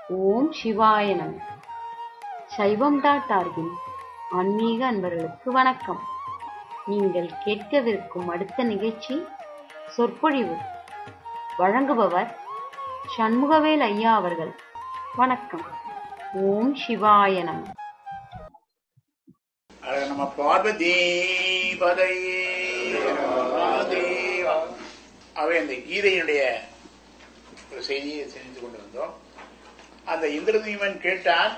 ஓம் சிவாய நம சைவம் டாட் ஆர்கின் ஆன்மீக அன்பர்களுக்கு வணக்கம் நீங்கள் கேட்கவிருக்கும் அடுத்த நிகழ்ச்சி சொற்பொழிவு வழங்குபவர் சண்முகவேல் ஐயா அவர்கள் வணக்கம் ஓம் சிவாய நம அழக நம்ம பார்வதி பதையே தேவா. அவை அந்த கீதையினுடைய ஒரு செய்தியை தெரிந்து கொண்டு வந்தோம் அந்த இந்திரதீமன் கேட்டான்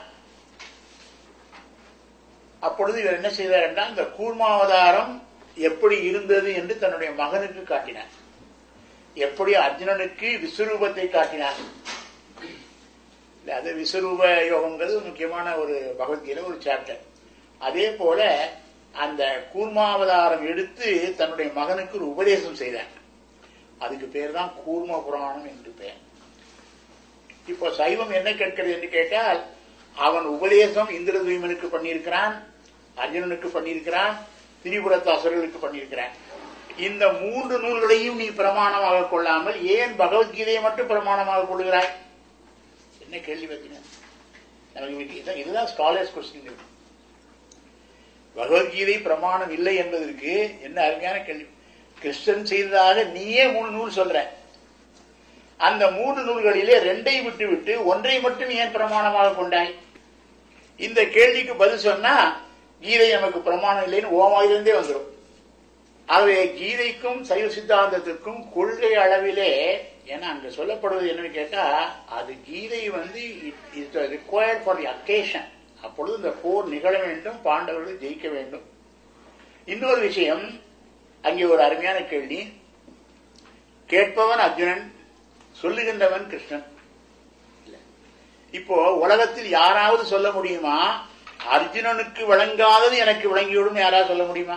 அப்பொழுது இவர் என்ன செய்தார் என்றால் இந்த கூர்மாவதாரம் எப்படி இருந்தது என்று தன்னுடைய மகனுக்கு காட்டினார் எப்படி அர்ஜுனனுக்கு விஸ்வரூபத்தை காட்டினார் இல்ல, அது விஸ்வரூப யோகங்கிறது முக்கியமான ஒரு பகவத்கீதை ஒரு சாப்டர் அதே போல அந்த கூர்மாவதாரம் எடுத்து தன்னுடைய மகனுக்கு ஒரு உபதேசம் செய்தார் அதுக்கு பேர் தான் கூர்ம புராணம் என்று பெயர் இப்போ சைவம் என்ன கேட்கிறது என்று கேட்டால் அவன் உபதேசம் இந்திரதீமனுக்கு பண்ணியிருக்கிறான் அர்ஜுனனுக்கு பண்ணியிருக்கிறான் திரிபுரத்து அசுரர்களுக்கு பண்ணியிருக்கிறான் இந்த மூன்று நூல்களையும் நீ பிரமாணமாக கொள்ளாமல் ஏன் பகவத்கீதையை மட்டும் பிரமாணமாக கொள்ளுகிறாய் என்ன கேள்வி வைக்கிறேன் நமக்கு இதுதான் இதுதான் ஸ்காலர்ஸ் கொஸ்டின் பகவத்கீதை பிரமாணம் இல்லை என்பதற்கு என்ன அருமையான கேள்வி கிருஷ்ணன் செய்ததாக நீயே மூணு நூல் சொல்ற அந்த மூன்று நூல்களிலே ரெண்டை விட்டு விட்டு ஒன்றை மட்டும் ஏன் பிரமாணமாக கொண்டாய் இந்த கேள்விக்கு பதில் சொன்னா கீதை நமக்கு பிரமாணம் இல்லைன்னு ஓமாயிலிருந்தே வந்துடும் ஆகவே கீதைக்கும் சைவ சித்தாந்தத்திற்கும் கொள்கை அளவிலே ஏன்னா அங்க சொல்லப்படுவது என்னன்னு கேட்டா அது கீதை வந்து it required for the occasion அப்பொழுது இந்த போர் நிகழ வேண்டும் பாண்டவர்கள் ஜெயிக்க வேண்டும் இன்னொரு விஷயம் அங்கே ஒரு அருமையான கேள்வி கேட்பவன் அர்ஜுனன் சொல்லுகின்றவன் கிருஷ்ணன் இல்ல. இப்போ உலகத்தில் யாராவது சொல்ல முடியுமா அர்ஜுனனுக்கு வழங்காதது எனக்கு விளங்கிவிடும் யாராவது சொல்ல முடியுமா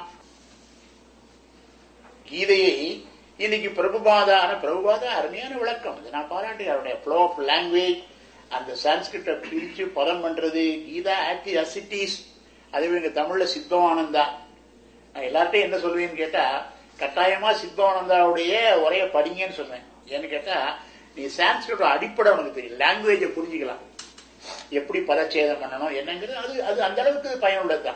கீதையை இன்னைக்கு பிரபுபாதா ஆனா பிரபுபாதா அருமையான விளக்கம் இதை நான் பாராட்டுகிறேன் அவருடைய ஃப்ளோ ஆஃப் லாங்குவேஜ் அந்த சான்ஸ்கிரிட்ட பிரிச்சு பதம் பண்றது கீதா ஆக்டி அசிட்டிஸ் அதே மாதிரி இங்க தமிழ்ல சித்தவானந்தா நான் எல்லார்ட்டையும் என்ன சொல்லுவேன்னு கேட்டா கட்டாயமா சித்தவானந்தாவுடைய உரைய படிங்கன்னு சொன்னேன் ஏன்னு கேட்டா நீ சான்ஸ்கிரிட் அடிப்படை உனக்கு தெரியும் லாங்குவேஜை புரிஞ்சுக்கலாம் எப்படி பதச்சேதம் பண்ணணும் என்னங்கிறது அது அது அந்த அளவுக்கு பயனுள்ளதுதான்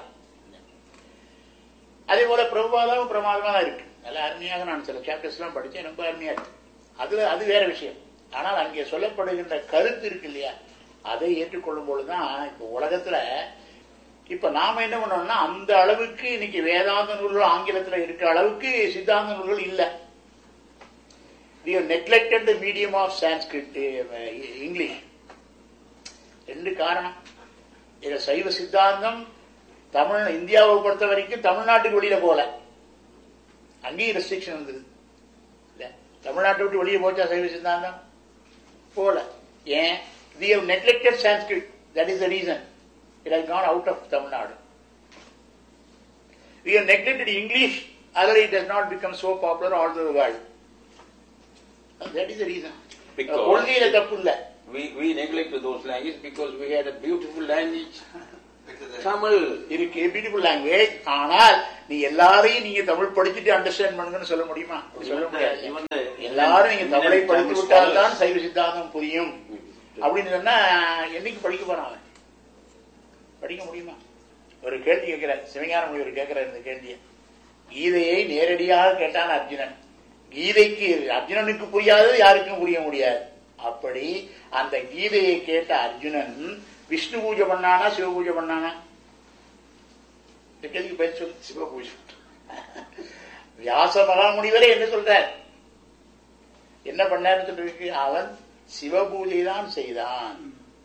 அதே போல பிரபுபாதாவும் பிரமாதமா தான் இருக்கு நல்ல அருமையாக நான் சில சாப்டர்ஸ் எல்லாம் படிச்சேன் ரொம்ப அருமையா இருக்கு அதுல அது வேற விஷயம் ஆனால் அங்கே சொல்லப்படுகின்ற கருத்து இருக்கு இல்லையா அதை ஏற்றுக்கொள்ளும் பொழுதுதான் இப்ப உலகத்துல இப்ப நாம என்ன பண்ணோம்னா அந்த அளவுக்கு இன்னைக்கு வேதாந்த நூல்கள் ஆங்கிலத்துல இருக்கிற அளவுக்கு சித்தாந்த நூல்கள் இல்ல we have neglected the medium of sanskrit uh, english ரெண்டு காரணம் இதுல சைவ சித்தாந்தம் தமிழ் இந்தியாவை பொறுத்த வரைக்கும் தமிழ்நாட்டுக்கு வெளியில போல அங்கேயும் ரெஸ்ட்ரிக்ஷன் இருந்தது இல்ல தமிழ்நாட்டை விட்டு வெளியே போச்சா சைவ சித்தாந்தம் போல ஏன் we have neglected sanskrit that is the reason it has gone out of tamil nadu we have neglected english other it does not become so popular all over the world that is the reason Because- கொள்கையில தப்பு இல்ல We, we neglected those languages because we had a beautiful language. Tamil. இருக்கு beautiful language ஆனால் நீ எல்லாரையும் நீங்க தமிழ் படிச்சுட்டு understand பண்ணுங்கன்னு சொல்ல முடியுமா அப்படி சொல்ல முடியாது Even the- எல்லாரும் நீங்க Indian தமிழை Tamil படித்து விட்டால் தான் scholars- சைவ சித்தாந்தம் புரியும் அப்படின்னு சொன்னா என்னைக்கு படிக்க போறான் அவன் படிக்க முடியுமா ஒரு கேள்வி கேட்கிறார் சிவஞான முனிவர் கேட்கிறார் இந்த கேள்வியை கீதையை நேரடியாக கேட்டான் அர்ஜுனன் கீதைக்கு அர்ஜுனனுக்கு புரியாதது யாருக்கும் புரிய முடியாது அப்படி அந்த கீதையை கேட்ட அர்ஜுனன் விஷ்ணு பூஜை பண்ணானா சிவ பூஜை பண்ணானா இந்த கேள்விக்கு பதில் சொல்லு சிவ பூஜை வியாச மகாமுனிவரே என்ன சொல்றார் என்ன பண்ணாருன்னு சொல்லிருக்கு அவன் சிவ பூஜை தான் செய்தான்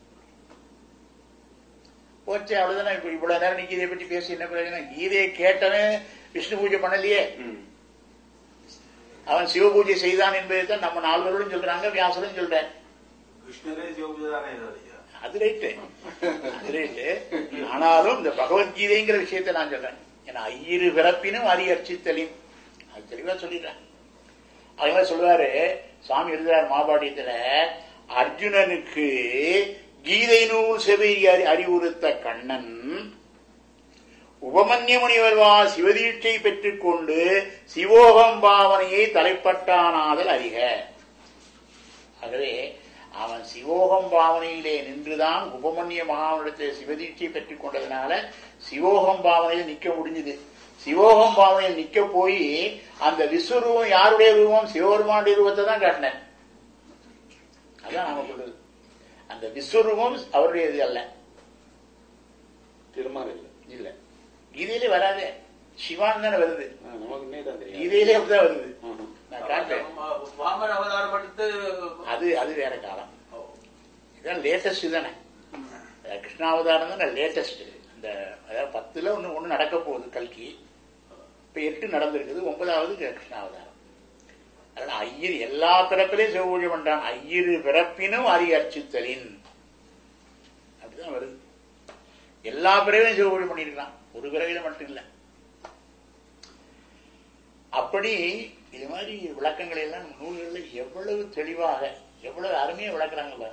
போச்சு அவ்வளவுதானே இப்ப இவ்வளவு நேரம் நீ கீதையை பற்றி பேசி என்ன பிரயோஜனம் கீதையை கேட்டவன் விஷ்ணு பூஜை பண்ணலையே Mm. அவன் சிவ பூஜை செய்தான் என்பதை தான் நம்ம நால்வர்களும் சொல்றாங்க வியாசரும் சொல்றார் கிருஷ்ணரே சிவபூஜைதானே ஐயா அது ரைட்டு அது ரைட்டு ஆனாலும் இந்த பகவத்கீதைங்கிற விஷயத்தை நான் சொல்றேன் ஏன்னா ஐயிரு பிறப்பினும் அரி அர்ச்சித்தலின் அது தெளிவா சொல்லிடுறேன் அதே மாதிரி சொல்லுவாரு சுவாமி எழுதுறார் மாபாட்டியத்துல அர்ஜுனனுக்கு கீதை நூல் செவி அறி அறிவுறுத்த கண்ணன் உபமன்ய முனிவர்வா சிவதீட்சை பெற்றுக்கொண்டு சிவோகம் பாவனையை தலைப்பட்டானாதல் அறிக ஆகவே அவன் சிவோகம் பாவனையிலே நின்றுதான் உபமன்ய மகாவிடத்தை சிவதீட்சை பெற்றுக் கொண்டதுனால சிவோகம் பாவனையில் நிக்க முடிஞ்சது சிவோகம் பாவனையில் நிக்க போய் அந்த விஸ்வரூபம் யாருடைய ரூபம் சிவபெருமானுடைய ரூபத்தை தான் காட்டினேன் அதான் நாம சொல்றது அந்த விஸ்வரூபம் அவருடையது அல்ல திருமால் இல்லை இல்ல கீதையிலே வராதே சிவான் தானே வருது ஆ, நமக்கு இன்னே தான் தெரியும் கீதையிலே அப்படிதான் வருது ஆஹா. நான் காட்டுறேன் வாமன் அவதாரம் எடுத்து அது அது வேற காலம் இதான் லேட்டஸ்ட் தானே அஹ் கிருஷ்ணாவதாரம் தான் லேட்டஸ்ட் இந்த அதாவது பத்துல ஒண்ணு ஒண்ணு நடக்க போகுது கல்கி இப்ப எட்டு நடந்திருக்குது ஒன்பதாவது கிருஷ்ணாவதாரம் அதனால ஐயர் எல்லா பிறப்பிலையும் சிவபூஜை பண்றான் ஐயிரு பிறப்பினும் அரி அர்ச்சித்தலின் அப்படிதான் வருது எல்லா பிறவையும் சிவபூஜை பண்ணியிருக்கான் ஒரு பிறவில மட்டும் இல்லை அப்படி இது மாதிரி விளக்கங்களை எல்லாம் நம்ம நூல்களில் எவ்வளவு தெளிவாக எவ்வளவு அருமையா விளக்குறாங்கல்ல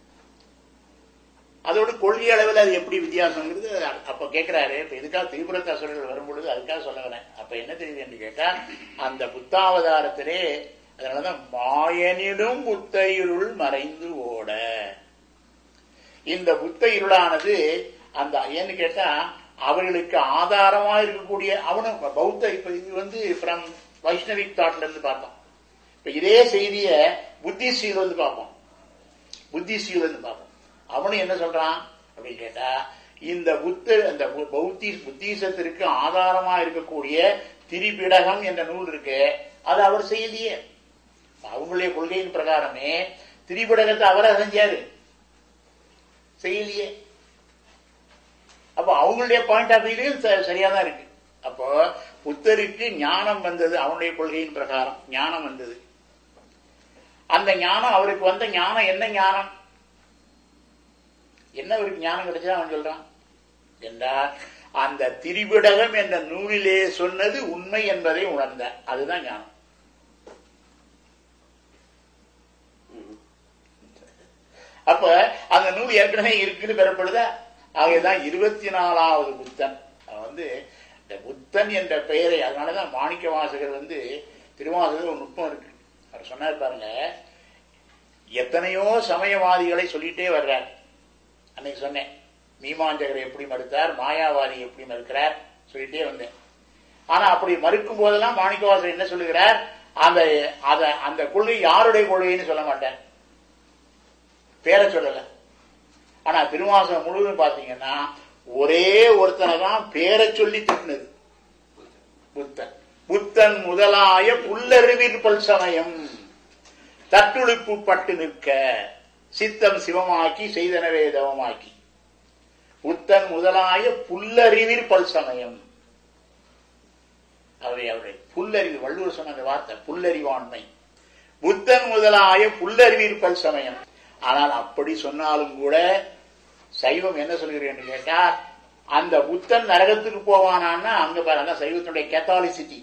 அதோட கொள்கை அளவில் அது எப்படி வித்தியாசங்கிறது அ- அப்ப கேட்கிறாரு இப்ப இதுக்காக திரிபுரத்து அசுரர்கள் வரும்பொழுது அதுக்காக சொல்ல வரேன் அப்ப என்ன தெரியுது என்று கேட்டா அந்த புத்தாவதாரத்திலே அதனாலதான் மாயனிலும் புத்த இருள் மறைந்து ஓட இந்த புத்த இருளானது அந்த ஏன்னு கேட்டா அவர்களுக்கு ஆதாரமா இருக்கக்கூடிய அவனும் பௌத்த இப்ப இது வந்து ஃப்ரம் வைஷ்ணவிக் தாட்ல இருந்து பார்த்தோம் இப்ப இதே செய்திய புத்திஸ்டில இருந்து பார்ப்போம் புத்திஸ்டில இருந்து பார்ப்போம் அவனும் என்ன சொல்றான் அப்படின்னு கேட்டா இந்த புத்த அந்த பு- பௌத்தி புத்திசத்திற்கு ஆதாரமா இருக்கக்கூடிய திரிபிடகம் என்ற நூல் இருக்கு அது அவர் செய்யலையே அவங்களுடைய கொள்கையின் பிரகாரமே திரிபிடகத்தை அவரா செஞ்சாரு செய்யலையே அப்போ அவங்களுடைய பாயிண்ட் ஆஃப் வியூலையும் சரியா தான் இருக்கு அப்போ புத்தருக்கு ஞானம் வந்தது அவனுடைய கொள்கையின் பிரகாரம் ஞானம் வந்தது அந்த ஞானம் அவருக்கு வந்த ஞானம் என்ன ஞானம் என்ன அவருக்கு ஞானம் கிடைச்சா அவன் சொல்றான் என்றால் அந்த திரிபிடகம் என்ற நூலிலே சொன்னது உண்மை என்பதை உணர்ந்த அதுதான் ஞானம் அப்ப அந்த நூல் ஏற்கனவே இருக்குன்னு பெறப்படுதா ஆகையதான் இருபத்தி நாலாவது புத்தன் அவன் வந்து இந்த புத்தன் என்ற பெயரை அதனாலதான் மாணிக்க வாசகர் வந்து திருவாசகர் ஒரு நுட்பம் இருக்கு அவர் சொன்னார் பாருங்க எத்தனையோ சமயவாதிகளை சொல்லிட்டே வர்றார் அன்னைக்கு சொன்னேன் மீமாஞ்சகர் எப்படி மறுத்தார் மாயாவாதி எப்படி மறுக்கிறார் சொல்லிட்டே வந்தேன் ஆனா அப்படி மறுக்கும் போதெல்லாம் மாணிக்கவாசகர் என்ன சொல்லுகிறார் அந்த அத அந்த கொள்கை யாருடைய கொள்கைன்னு சொல்ல மாட்டார் பேரை சொல்லல ஆனா திருவாசகம் முழுவதும் பாத்தீங்கன்னா ஒரே ஒருத்தனை தான் பேரை சொல்லி திட்டினது புத்தன் புத்தன் முதலாய புல்லறிவிற்பல் சமயம் தட்டுழுப்பு பட்டு நிற்க சித்தம் சிவமாக்கி செய்தனவே தவமாக்கி புத்தன் முதலாய புல்லறிவிற்பல் சமயம் அவருடைய அவருடைய புல்லறிவு வள்ளுவர் சொன்ன அந்த வார்த்தை புல்லறிவாண்மை புத்தன் முதலாய புல்லறிவிற்பல் சமயம் ஆனால் அப்படி சொன்னாலும் கூட சைவம் என்ன சொல்கிறேன்னு கேட்டா அந்த புத்தன் நரகத்துக்கு போவானான்னா அங்க பாரு அதான் சைவத்தினுடைய கேத்தாலிசிட்டி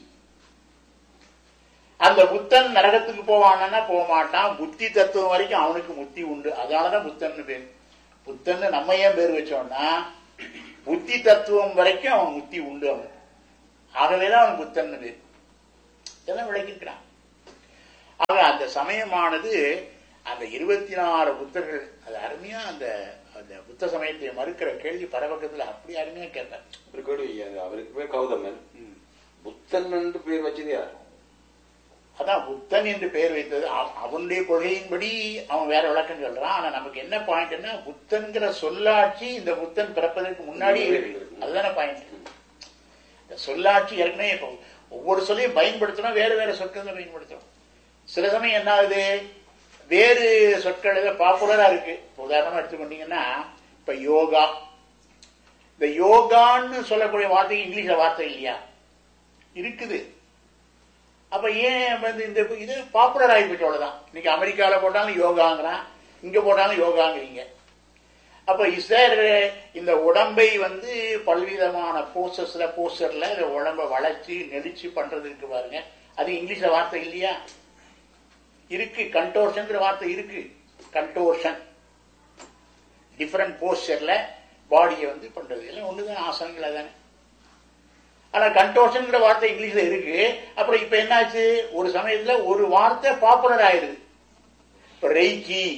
அந்த புத்தன் நரகத்துக்கு போவானா போக மாட்டான் புத்தி தத்துவம் வரைக்கும் அவனுக்கு முத்தி உண்டு அதனாலதான் புத்தன் பேர் புத்தன்னு நம்ம ஏன் பேர் வச்சோம்னா புத்தி தத்துவம் வரைக்கும் அவன் முத்தி உண்டு அவன் ஆகவேதான் அவன் புத்தன் பேர் இதெல்லாம் விளக்கிக்கிறான் ஆக அந்த சமயமானது அந்த இருபத்தி நாலு புத்தர்கள் அது அருமையா அந்த அந்த புத்த சமயத்தை மறுக்கிற கேள்வி பரபக்கத்துல அப்படி அருமையா கேட்டார் ஒரு கேள்வி அது அவருக்கு பேர் கௌதமன் புத்தன் என்று பேர் வச்சது யார் அதான் புத்தன் என்று பெயர் வைத்தது அவ- அவனுடைய கொள்கையின்படி அவன் வேற விளக்கம் சொல்றான் ஆனா நமக்கு என்ன பாயிண்ட்னா புத்தன்கிற சொல்லாட்சி இந்த புத்தன் பிறப்பதற்கு முன்னாடி இருக்கு அதுதானே பாயிண்ட் இந்த சொல்லாட்சி ஏற்கனவே இப்போ ஒவ்வொரு சொல்லையும் பயன்படுத்தணும் வேற வேற சொற்களை பயன்படுத்தணும் சில சமயம் என்ன ஆகுது வேறு சொற்கள் பாப்புலரா இருக்கு இப்ப உதாரணமா எடுத்துக்கொண்டீங்கன்னா இப்ப யோகா இந்த யோகான்னு சொல்லக்கூடிய வார்த்தை இங்கிலீஷ்ல வார்த்தை இல்லையா இருக்குது அப்ப ஏன் வந்து இந்த இது பாப்புலர் ஆகி போச்சு அவ்வளவுதான் இன்னைக்கு அமெரிக்கால போட்டாலும் யோகாங்கிறான் இங்க போட்டாலும் யோகாங்கிறீங்க அப்ப இசர் இந்த உடம்பை வந்து பல்விதமான போஸ்டர்ஸ்ல போஸ்டர்ல இந்த உடம்பை வளைச்சு நெளிச்சு பண்றது இருக்கு பாருங்க அது இங்கிலீஷ்ல வார்த்தை இல்லையா இருக்கு கண்டோர்ஷன்ங்கிற வார்த்தை இருக்கு கண்டோர்ஷன் டிஃபரெண்ட் போஸ்டர்ல பாடியை வந்து பண்றது எல்லாம் ஒண்ணுதான் ஆசனங்களா தானே ஆனா கண்டோஷன்ங்கிற வார்த்தை இங்கிலீஷ்ல இருக்கு அப்புறம் இப்ப என்னாச்சு ஒரு சமயத்துல ஒரு வார்த்தை பாப்புலர் ஆயிருது இப்ப ரெய்கி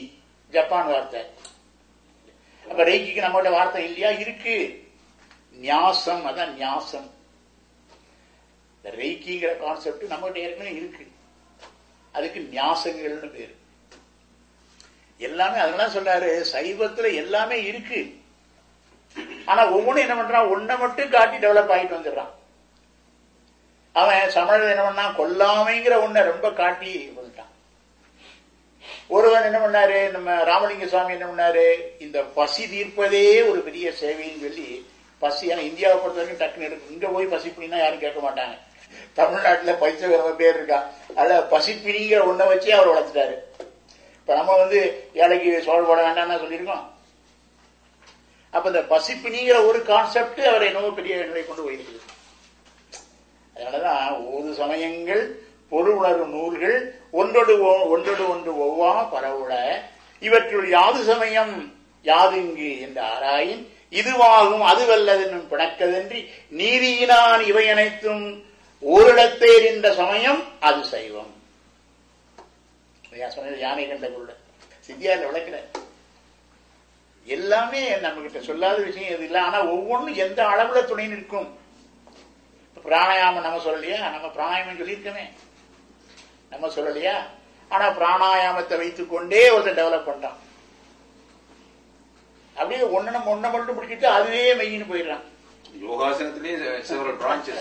ஜப்பான் வார்த்தை அப்ப ரெய்கிக்கு நம்மகிட்ட வார்த்தை இல்லையா இருக்கு நியாசம் அதான் நியாசம் இந்த ரெய்கிங்கிற கான்செப்ட் நம்மகிட்ட ஏற்கனவே இருக்கு அதுக்கு நியாசங்கள்னு பேரு எல்லாமே அதனால சொன்னாரு சைவத்துல எல்லாமே இருக்கு ஆனா ஒவ்வொன்றும் என்ன பண்றான் ஒன்ன மட்டும் காட்டி டெவலப் ஆகிட்டு வந்துடுறான் அவன் சமணர் என்ன பண்ணான் கொல்லாமைங்கிற ஒன்ன ரொம்ப காட்டி வந்துட்டான் ஒருவன் என்ன பண்ணாரு நம்ம ராமலிங்க சுவாமி என்ன பண்ணாரு இந்த பசி தீர்ப்பதே ஒரு பெரிய சேவைன்னு சொல்லி பசி ஏன்னா இந்தியாவை பொறுத்த வரைக்கும் டக்குன்னு எடுக்கும் இங்க போய் பசிப்பினா யாரும் கேட்க மாட்டாங்க தமிழ்நாட்டுல பைசகிரம பேர் இருக்கா அதுல பசிப்பினிங்கிற ஒன்றை வச்சே அவர் வளர்த்துட்டாரு இப்ப நம்ம வந்து ஏழைக்கு சோழ போட வேண்டாம்னு சொல்லியிருக்கோம் அப்ப இந்த பசிப்பினிங்கிற ஒரு கான்செப்ட் அவர் என்னவோ பெரிய நிலை கொண்டு போயிருக்குது அதனாலதான் ஓது சமயங்கள் பொருள் உணரும் நூல்கள் ஒன்றோடு ஒ- ஒன்றோடு ஒன்று ஒவ்வா பரவுள இவற்றுள் யாது சமயம் யாதுங்கு என்று ஆராயின் இதுவாகும் அதுவல்லதென்னும் பிணக்கதன்றி நீதியினான் இவை அனைத்தும் ஓரிடத்தே என்ற சமயம் அது சைவம் ஐயா சொன்னது யானை கண்ட குருட சித்தியால விளக்கல எல்லாமே நம்ம கிட்ட சொல்லாத விஷயம் எது இல்லை ஆனா ஒவ்வொன்றும் எந்த அளவுல துணை நிற்கும் இப்ப பிராணாயாமம் நம்ம சொல்லலையா நம்ம பிராணாயாமம் சொல்லியிருக்கோமே நம்ம சொல்லலையா ஆனா பிராணாயாமத்தை வைத்துக் கொண்டே ஒருத்தன் டெவலப் பண்றான் அப்படியே ஒண்ணு நம்ம ஒண்ணை மட்டும் பிடிச்சிட்டு அதுவே மெய்யின்னு போயிடுறான் யோகாசனத்திலேயே செவரல் பிரான்ச்சஸ்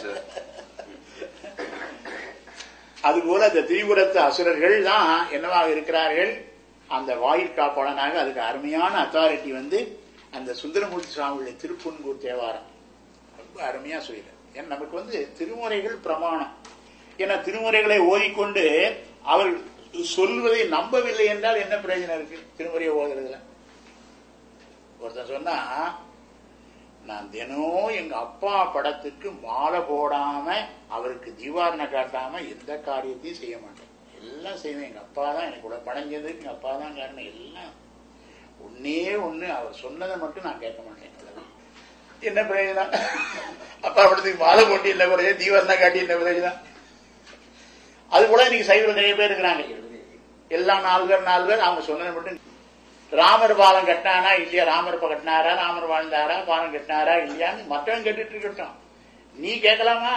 அதுபோல அந்த திரிபுரத்து அசுரர்கள் தான் என்னவாக இருக்கிறார்கள் அந்த வாயில் காப்பாளனாக அதுக்கு அருமையான அத்தாரிட்டி வந்து அந்த சுந்தரமூர்த்தி சுவாமியுடைய திருப்புன்கூர் தேவாரம் ரொம்ப அருமையா சொல்லிடுற ஏன்னா நமக்கு வந்து திருமுறைகள் பிரமாணம் ஏன்னா திருமுறைகளை ஓதிக்கொண்டு அவர் சொல்வதை நம்பவில்லை என்றால் என்ன பிரயோஜனம் இருக்கு திருமுறையை ஓதுறதுல ஒருத்தன் சொன்னா நான் தினம் எங்க அப்பா படத்துக்கு மாலை போடாம அவருக்கு தீவாரணை காட்டாம எந்த காரியத்தையும் செய்ய மாட்டேன் எல்லாம் செய்வேன் எங்க அப்பா தான் எனக்கு கூட படைஞ்சதுக்கு எங்க அப்பா தான் காரணம் எல்லாம் ஒன்னே ஒண்ணு அவர் சொன்னதை மட்டும் நான் கேட்க மாட்டேன் அவ்வளவுதான். என்ன பிரயோஜனம் அப்பா படத்துக்கு மாலை போட்டு என்ன பிரயோஜனம் தீவாரணை காட்டி என்ன பிரயோஜனம் அது போல இன்னைக்கு சைவர் நிறைய பேர் இருக்கிறாங்க எல்லாம் நாலு பேர் நாலு பேர் அவங்க சொன்னதை மட்டும் ராமர் பாலம் கட்டினானா இல்லையா ராமர் இப்ப கட்டினாரா ராமர் வாழ்ந்தாரா பாலம் கட்டினாரா இல்லையான்னு மற்றவன் கேட்டுட்டு இருக்கட்டும் நீ கேட்கலாமா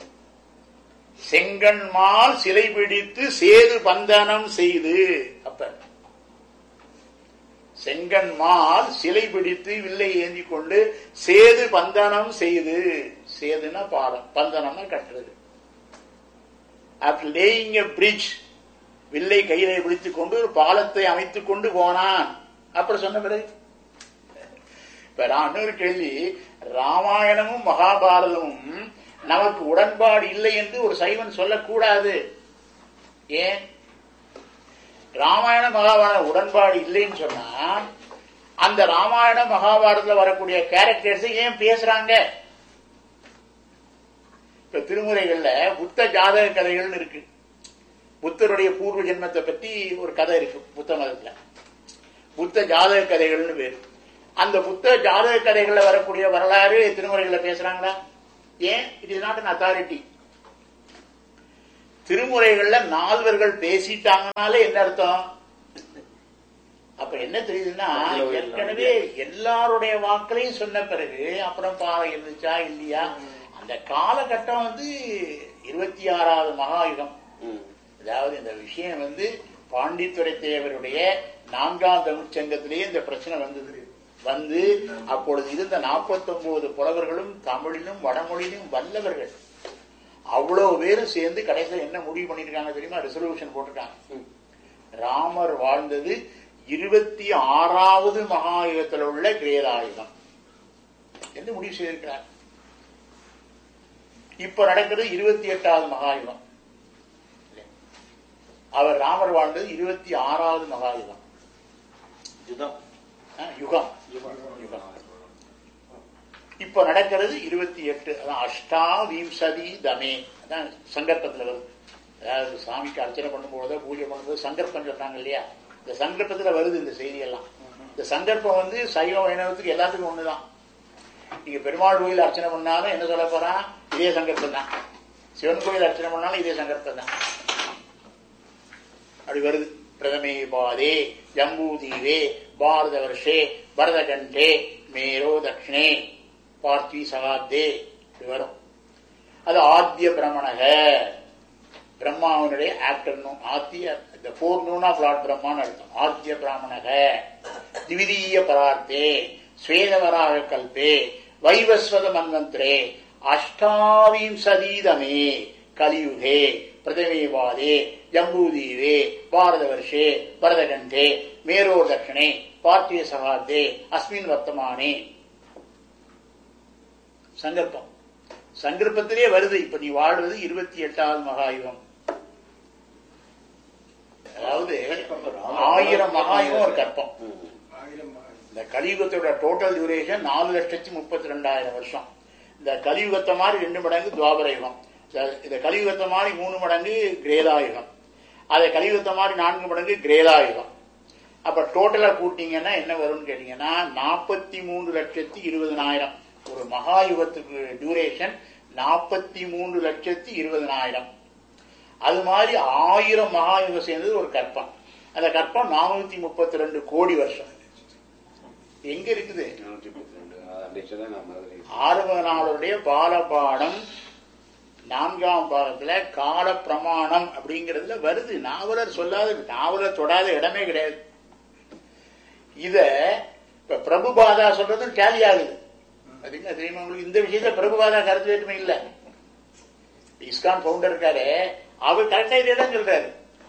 செங்கன்மால் சிலை பிடித்து சேது பந்தனம் செய்து அப்ப செங்கன்மால் சிலை பிடித்து வில்லை ஏந்தி கொண்டு சேது பந்தனம் செய்து சேதுனா பாலம் பந்தனம்னா கட்டுறது ஆஃப்டர் லேயிங் எ பிரிட்ஜ் வில்லை கையிலே பிடித்துக் கொண்டு ஒரு பாலத்தை அமைத்துக் கொண்டு போனான் அப்புறம் சொன்ன பிறகு இப்ப நான் இன்னொரு கேள்வி ராமாயணமும் மகாபாரதமும் நமக்கு உடன்பாடு இல்லை என்று ஒரு சைவன் சொல்லக்கூடாது ஏன் ராமாயண மகாபாரத உடன்பாடு இல்லைன்னு சொன்னா அந்த ராமாயண மகாபாரதத்துல வரக்கூடிய கேரக்டர்ஸ் ஏன் பேசுறாங்க இப்ப திருமுறைகள்ல புத்த ஜாதக கதைகள்னு இருக்கு புத்தருடைய பூர்வ ஜென்மத்தை பத்தி ஒரு கதை இருக்கு புத்த மதத்துல புத்த ஜாதக கதைகள்னு பேரு அந்த புத்த ஜாதக கதைகள்ல வரக்கூடிய வரலாறு திருமுறைகள்ல பேசுறாங்களா ஏன் it is not an authority திருமுறைகள்ல நால்வர்கள் பேசிட்டாங்கனாலே என்ன அர்த்தம் அப்ப என்ன தெரியுதுன்னா ஏற்கனவே எல்லாருடைய வாக்களையும் சொன்ன பிறகு அப்புறம் பாவை இருந்துச்சா இல்லையா அந்த காலகட்டம் வந்து இருபத்தி ஆறாவது மகாயுகம் அதாவது இந்த விஷயம் வந்து பாண்டித்துறை தேவருடைய நான்காம் தமிழ்ச்சங்கத்திலேயே இந்த பிரச்சனை வந்தது வந்து அப்பொழுது இருந்த 49 புலவர்களும் தமிழிலும் வடமொழியிலும் வல்லவர்கள் அவ்வளவு பேரும் சேர்ந்து கடைசியில் என்ன முடிவு பண்ணிருக்காங்க தெரியுமா ரெசல்யூஷன் போட்டிருக்காங்க ராமர் வாழ்ந்தது இருபத்தி ஆறாவது மகாயுகத்தில் உள்ள கிரேதாயுகம் என்று முடிவு செய்திருக்கிறார் இப்ப நடக்கிறது இருபத்தி எட்டாவது மகாயுகம் அவர் ராமர் வாழ்ந்தது இருபத்தி ஆறாவது மகாயுகம் யுதம் ஆ, யுகம் யுகம் இப்ப நடக்கிறது இருபத்தி எட்டு அதான் அஷ்டாவிம்சதி தமே அதான் சங்கல்பத்துல வருது அதாவது சாமிக்கு அர்ச்சனை பண்ணும்போதோ பூஜை பண்ணும்போது சங்கல்பம் சொல்றாங்க இல்லையா இந்த சங்கல்பத்துல வருது இந்த செய்தி எல்லாம் இந்த சங்கல்பம் வந்து சைவ வைணவத்துக்கு எல்லாத்துக்கும் ஒண்ணுதான் நீங்க பெருமாள் கோயில் அர்ச்சனை பண்ணாலும் என்ன சொல்ல போறான் இதே சங்கல்பம் தான் சிவன் கோயில் அர்ச்சனை பண்ணாலும் இதே சங்கல்பம் தான் அப்படி வருது பிரதமே பாதே ஜம்பூதீவே பாரத வருஷே பரதகண்டே மேரோ தட்சிணே பார்த்தி சகாப்தே இப்படி வரும் அது ஆத்திய பிரமணக பிரம்மாவனுடைய ஆக்டர்னும் ஆத்திய இந்த ஃபோர் நூன் ஆஃப் லார்ட் பிரம்மான்னு அர்த்தம் ஆத்திய பிராமணக திவிதீய பரார்த்தே ஸ்வேதவராக கல்பே வைவஸ்வத மன்வந்திரே அஷ்டாவிம்சதீதமே கலியுகே பிரதமேவாதே ஜம்பூதீவே பாரத வருஷே பரதகண்டே மேரோ தட்சிணே பார்த்திய சகாப்தே அஸ்மின் வர்த்தமானே சங்கல்பம் சங்கல்பத்திலே வருது இப்ப நீ வாழ்வது இருபத்தி எட்டாவது மகாயுகம் அதாவது ஆயிரம் மகாயுகம் ஒரு கற்பம் இந்த கலியுகத்தோட டோட்டல் டியூரேஷன் நாலு லட்சத்தி முப்பத்தி ரெண்டாயிரம் வருஷம் இந்த கலியுகத்தை மாதிரி ரெண்டு மடங்கு துவாபர யுகம் இந்த- இந்த கலியுகத்தை மாதிரி மூணு மடங்கு கிரேதாயுகம் அதை கலியுகத்தை மாதிரி நான்கு மடங்கு கிரேதாயுகம் அப்ப டோட்டலா கூட்டிங்கன்னா என்ன வரும்னு கேட்டீங்கன்னா நாற்பத்தி மூணு லட்சத்தி இருபதனாயிரம் ஒரு மகாயுகத்துக்கு டியூரேஷன் நாற்பத்தி மூணு லட்சத்தி இருபதனாயிரம் அது மாதிரி ஆயிரம் மகாயுகம் சேர்ந்தது ஒரு கற்பம் அந்த கற்பம் நானூத்தி முப்பத்தி ரெண்டு கோடி வருஷம் எங்க இருக்குது நானூற்றி முப்பத்தி ரெண்டு அடிச்சு தான் நான் மதுரை ஆறுவதனாளுடைய பாலபாடம் நான்காம் பாகத்துல கால பிரமாணம் அப்படிங்கறதுல வருது நாவலர் சொல்லாத நாவலர் தொடாத இடமே கிடையாது இத இப்ப பிரபுபாதா சொல்றது டேலி ஆகுது அதுங்க தெரியுமா உங்களுக்கு இந்த விஷயத்துல பிரபுபாதா கருத்து வேற்றுமை இல்ல இஸ்கான் பவுண்டர் இருக்காரு அவர் கரெக்டா இதே தான் சொல்றாரு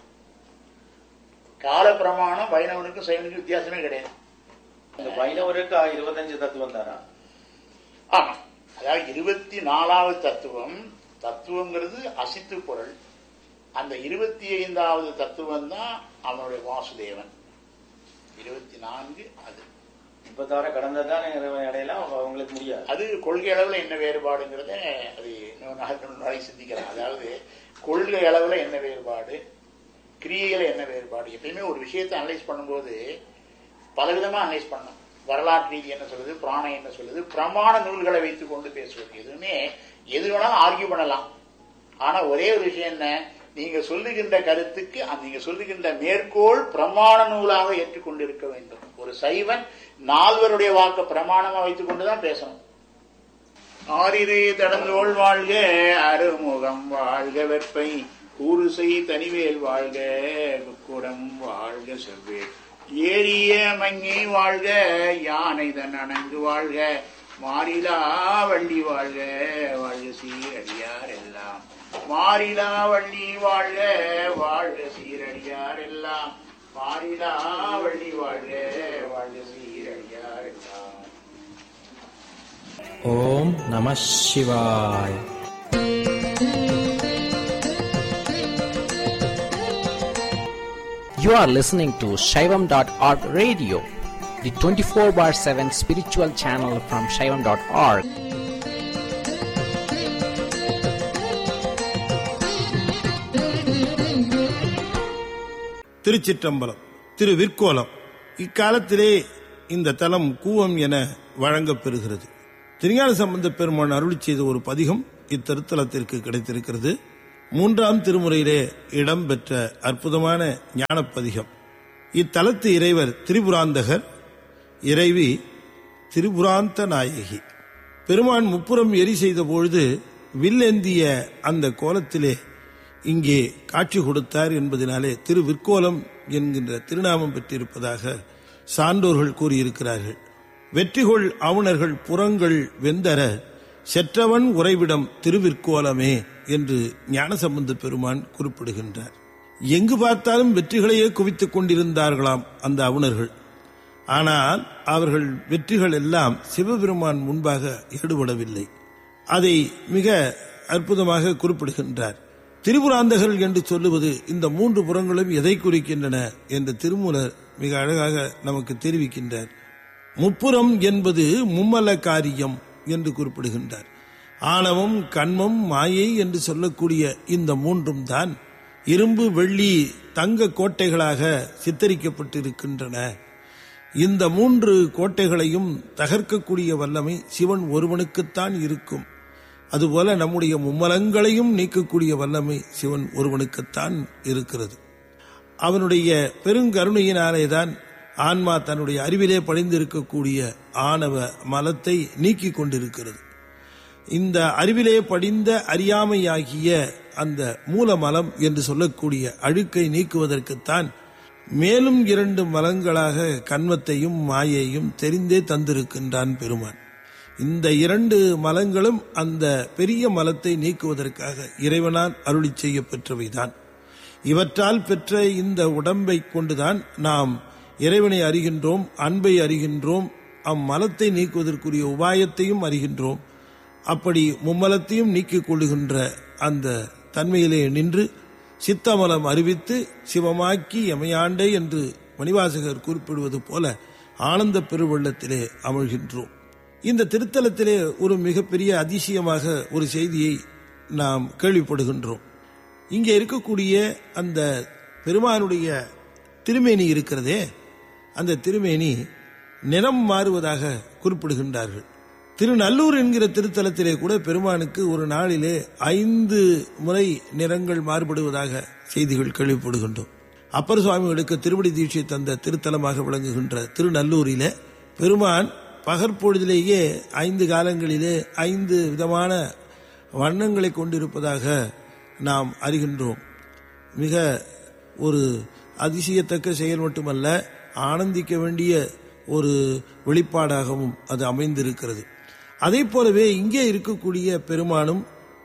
கால பிரமாணம் வைணவனுக்கும் சைவனுக்கும் வித்தியாசமே கிடையாது இந்த வைணவருக்கு இருபத்தஞ்சு தத்துவம் தானா ஆமா அதாவது இருபத்தி நாலாவது தத்துவம் தத்துவங்கிறது அசித்து பொருள் அந்த இருபத்தி ஐந்தாவது தத்துவம் தான் அவனுடைய வாசுதேவன் இருபத்தி நான்கு அது முப்பத்தாறு கடந்ததான் இடையெல்லாம் அவங்களுக்கு முடியாது அது கொள்கை அளவுல என்ன வேறுபாடுங்கிறத அது இன்னொரு நாள் இன்னொரு நாளைக்கு சிந்திக்கலாம் அதாவது கொள்கை அளவுல என்ன வேறுபாடு கிரியையில என்ன வேறுபாடு எப்பயுமே ஒரு விஷயத்தை அனலைஸ் பண்ணும்போது பலவிதமா அனலைஸ் பண்ணணும் வரலாற்று ரீதி என்ன சொல்லுது புராணம் என்ன சொல்லுது பிரமாண நூல்களை வைத்துக் கொண்டு பேசுவது எதுவுமே எது வேணாலும் ஆர்கியூ பண்ணலாம் ஆனா ஒரே ஒரு விஷயம் என்ன நீங்க சொல்லுகின்ற கருத்துக்கு அந்த நீங்க சொல்லுகின்ற மேற்கோள் பிரமாண நூலாக ஏற்றுக்கொண்டிருக்க வேண்டும் ஒரு சைவன் நால்வருடைய வாக்க பிரமாணமா வைத்துக் கொண்டுதான் பேசணும் ஆரிரே தடந்தோள் வாழ்க அருமுகம் வாழ்க வெப்பை கூறுசை தனிவேல் வாழ்க குக்குடம் வாழ்க செவ்வேல் ஏரிய மங்கை வாழ்க யானை தன் அணங்கு வாழ்க மாறிலா வள்ளி வாழ்க வாழ்க சீரடியார் எல்லாம் மாறிலா வள்ளி வாழ்க வாழ்க சீரடியார் எல்லாம் மாறிலா வள்ளி வாழ்க வாழ்க சீரடியார் எல்லாம் ஓம் நம சிவாய் You are listening to Shaivam.org radio, the 24 bar 7 spiritual channel from Shaivam.org. திருச்சிற்றம்பலம் திரு விற்கோலம் இக்காலத்திலே இந்த தலம் கூவம் என வழங்கப் பெறுகிறது திருஞான சம்பந்த பெருமான் அருளி செய்த ஒரு பதிகம் இத்திருத்தலத்திற்கு கிடைத்திருக்கிறது மூன்றாம் திருமுறையிலே இடம்பெற்ற அற்புதமான ஞானப்பதிகம் இத்தலத்து இறைவர் திரிபுராந்தகர் இறைவி திரிபுராந்த நாயகி பெருமான் முப்புறம் எரி செய்த பொழுது வில்லேந்திய அந்த கோலத்திலே இங்கே காட்சி கொடுத்தார் என்பதனாலே திரு விற்கோலம் என்கின்ற திருநாமம் பெற்றிருப்பதாக சான்றோர்கள் கூறியிருக்கிறார்கள் வெற்றிகொள் அவுணர்கள் புறங்கள் வெந்தர செற்றவன் உறைவிடம் திருவிற்கோலமே என்று ஞானசம்பந்த பெருமான் குறிப்பிடுகின்றார் எங்கு பார்த்தாலும் வெற்றிகளையே குவித்துக் கொண்டிருந்தார்களாம் அந்த அவுணர்கள் ஆனால் அவர்கள் வெற்றிகள் எல்லாம் சிவபெருமான் முன்பாக ஈடுபடவில்லை அதை மிக அற்புதமாக குறிப்பிடுகின்றார் திரிபுராந்தகர்கள் என்று சொல்லுவது இந்த மூன்று புறங்களும் எதை குறிக்கின்றன என்று திருமூலர் மிக அழகாக நமக்கு தெரிவிக்கின்றார் முப்புறம் என்பது மும்மல காரியம் என்று குறிப்பிடுகின்றார் ஆணவம் கண்மம் மாயை என்று சொல்லக்கூடிய இந்த மூன்றும் தான் இரும்பு வெள்ளி தங்க கோட்டைகளாக சித்தரிக்கப்பட்டிருக்கின்றன இந்த மூன்று கோட்டைகளையும் தகர்க்கக்கூடிய வல்லமை சிவன் ஒருவனுக்குத்தான் இருக்கும் அதுபோல நம்முடைய மும்மலங்களையும் நீக்கக்கூடிய வல்லமை சிவன் ஒருவனுக்குத்தான் இருக்கிறது அவனுடைய பெருங்கருணையினாலேதான் ஆன்மா தன்னுடைய அறிவிலே படிந்திருக்கக்கூடிய ஆணவ மலத்தை நீக்கிக் கொண்டிருக்கிறது இந்த அறிவிலே படிந்த அறியாமையாகிய அந்த மூலமலம் என்று சொல்லக்கூடிய அழுக்கை நீக்குவதற்குத்தான் மேலும் இரண்டு மலங்களாக கண்மத்தையும் மாயையும் தெரிந்தே தந்திருக்கின்றான் பெருமான் இந்த இரண்டு மலங்களும் அந்த பெரிய மலத்தை நீக்குவதற்காக இறைவனால் அருளி செய்ய பெற்றவைதான் இவற்றால் பெற்ற இந்த உடம்பை கொண்டுதான் நாம் இறைவனை அறிகின்றோம் அன்பை அறிகின்றோம் அம்மலத்தை நீக்குவதற்குரிய உபாயத்தையும் அறிகின்றோம் அப்படி மும்மலத்தையும் நீக்கிக் கொள்ளுகின்ற அந்த தன்மையிலே நின்று சித்தமலம் அறிவித்து சிவமாக்கி எமையாண்டே என்று மணிவாசகர் குறிப்பிடுவது போல ஆனந்த பெருவெள்ளத்திலே அமழ்கின்றோம் இந்த திருத்தலத்திலே ஒரு மிகப்பெரிய அதிசயமாக ஒரு செய்தியை நாம் கேள்விப்படுகின்றோம் இங்கே இருக்கக்கூடிய அந்த பெருமானுடைய திருமேனி இருக்கிறதே அந்த திருமேனி நிறம் மாறுவதாக குறிப்பிடுகின்றார்கள் திருநல்லூர் என்கிற திருத்தலத்திலே கூட பெருமானுக்கு ஒரு நாளிலே ஐந்து முறை நிறங்கள் மாறுபடுவதாக செய்திகள் கேள்விப்படுகின்றோம் அப்பர் சுவாமிகளுக்கு திருவடி தீட்சை தந்த திருத்தலமாக விளங்குகின்ற திருநல்லூரிலே பெருமான் பகற்பொழுதிலேயே ஐந்து காலங்களிலே ஐந்து விதமான வண்ணங்களை கொண்டிருப்பதாக நாம் அறிகின்றோம் மிக ஒரு அதிசயத்தக்க செயல் மட்டுமல்ல ஆனந்திக்க வேண்டிய ஒரு வெளிப்பாடாகவும் அது அமைந்திருக்கிறது அதே போலவே இங்கே இருக்கக்கூடிய பெருமானும்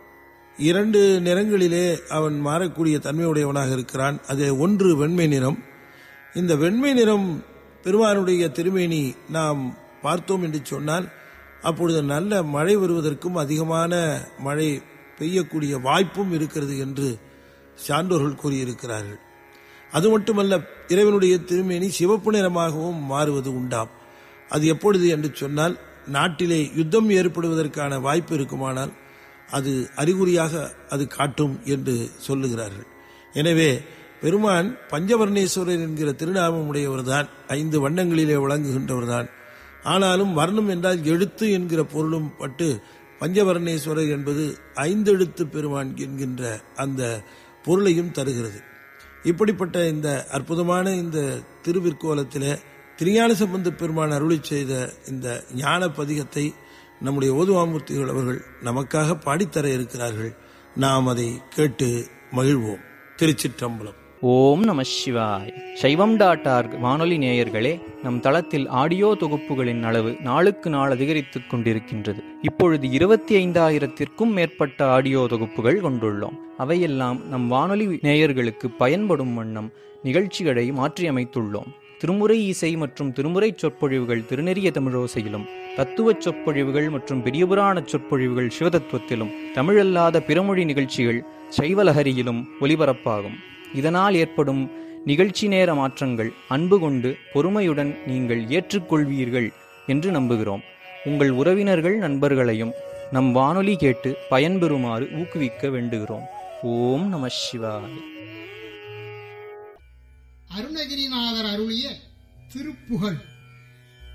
இரண்டு நிறங்களிலே அவன் மாறக்கூடிய தன்மையுடையவனாக இருக்கிறான் அது ஒன்று வெண்மை நிறம் இந்த வெண்மை நிறம் பெருமானுடைய திருமேனி நாம் பார்த்தோம் என்று சொன்னால் அப்பொழுது நல்ல மழை வருவதற்கும் அதிகமான மழை பெய்யக்கூடிய வாய்ப்பும் இருக்கிறது என்று சான்றோர்கள் கூறியிருக்கிறார்கள் அது மட்டுமல்ல இறைவனுடைய திருமேனி சிவப்பு நிறமாகவும் மாறுவது உண்டாம் அது எப்பொழுது என்று சொன்னால் நாட்டிலே யுத்தம் ஏற்படுவதற்கான வாய்ப்பு இருக்குமானால் அது அறிகுறியாக அது காட்டும் என்று சொல்லுகிறார்கள் எனவே பெருமான் பஞ்சவர்ணேஸ்வரர் என்கிற திருநாமம் உடையவர்தான் ஐந்து வண்ணங்களிலே விளங்குகின்றவர்தான் ஆனாலும் வர்ணம் என்றால் எழுத்து என்கிற பொருளும் பட்டு பஞ்சவர்ணேஸ்வரர் என்பது ஐந்தெழுத்து பெருமான் என்கின்ற அந்த பொருளையும் தருகிறது இப்படிப்பட்ட இந்த அற்புதமான இந்த திருவிற்கோலத்திலே திருஞான சம்பந்த பெருமான் அருளி செய்த இந்த ஞான பதிகத்தை நம்முடைய ஓதுவாமூர்த்திகள் அவர்கள் நமக்காக பாடித்தர இருக்கிறார்கள் நாம் அதை கேட்டு மகிழ்வோம் திருச்சிற்றம்பலம் ஓம் நம சிவாய் சைவம் டாட் ஆர்க் வானொலி நேயர்களே நம் தளத்தில் ஆடியோ தொகுப்புகளின் அளவு நாளுக்கு நாள் அதிகரித்துக் கொண்டிருக்கின்றது இப்பொழுது இருபத்தி ஐந்தாயிரத்திற்கும் மேற்பட்ட ஆடியோ தொகுப்புகள் கொண்டுள்ளோம் அவையெல்லாம் நம் வானொலி நேயர்களுக்கு பயன்படும் வண்ணம் நிகழ்ச்சிகளை மாற்றியமைத்துள்ளோம் திருமுறை இசை மற்றும் திருமுறை சொற்பொழிவுகள் திருநெறிய தமிழோசையிலும் தத்துவச் சொற்பொழிவுகள் மற்றும் பெரியபுராண சொற்பொழிவுகள் சிவதத்துவத்திலும் தமிழல்லாத பிறமொழி நிகழ்ச்சிகள் சைவலஹரியிலும் ஒலிபரப்பாகும் இதனால் ஏற்படும் நிகழ்ச்சி நேர மாற்றங்கள் அன்பு கொண்டு பொறுமையுடன் நீங்கள் ஏற்றுக்கொள்வீர்கள் என்று நம்புகிறோம் உங்கள் உறவினர்கள் நண்பர்களையும் நம் வானொலி கேட்டு பயன்பெறுமாறு ஊக்குவிக்க வேண்டுகிறோம் ஓம் நம சிவாய் அருணகிரிநாதர் அருளிய திருப்புகழ்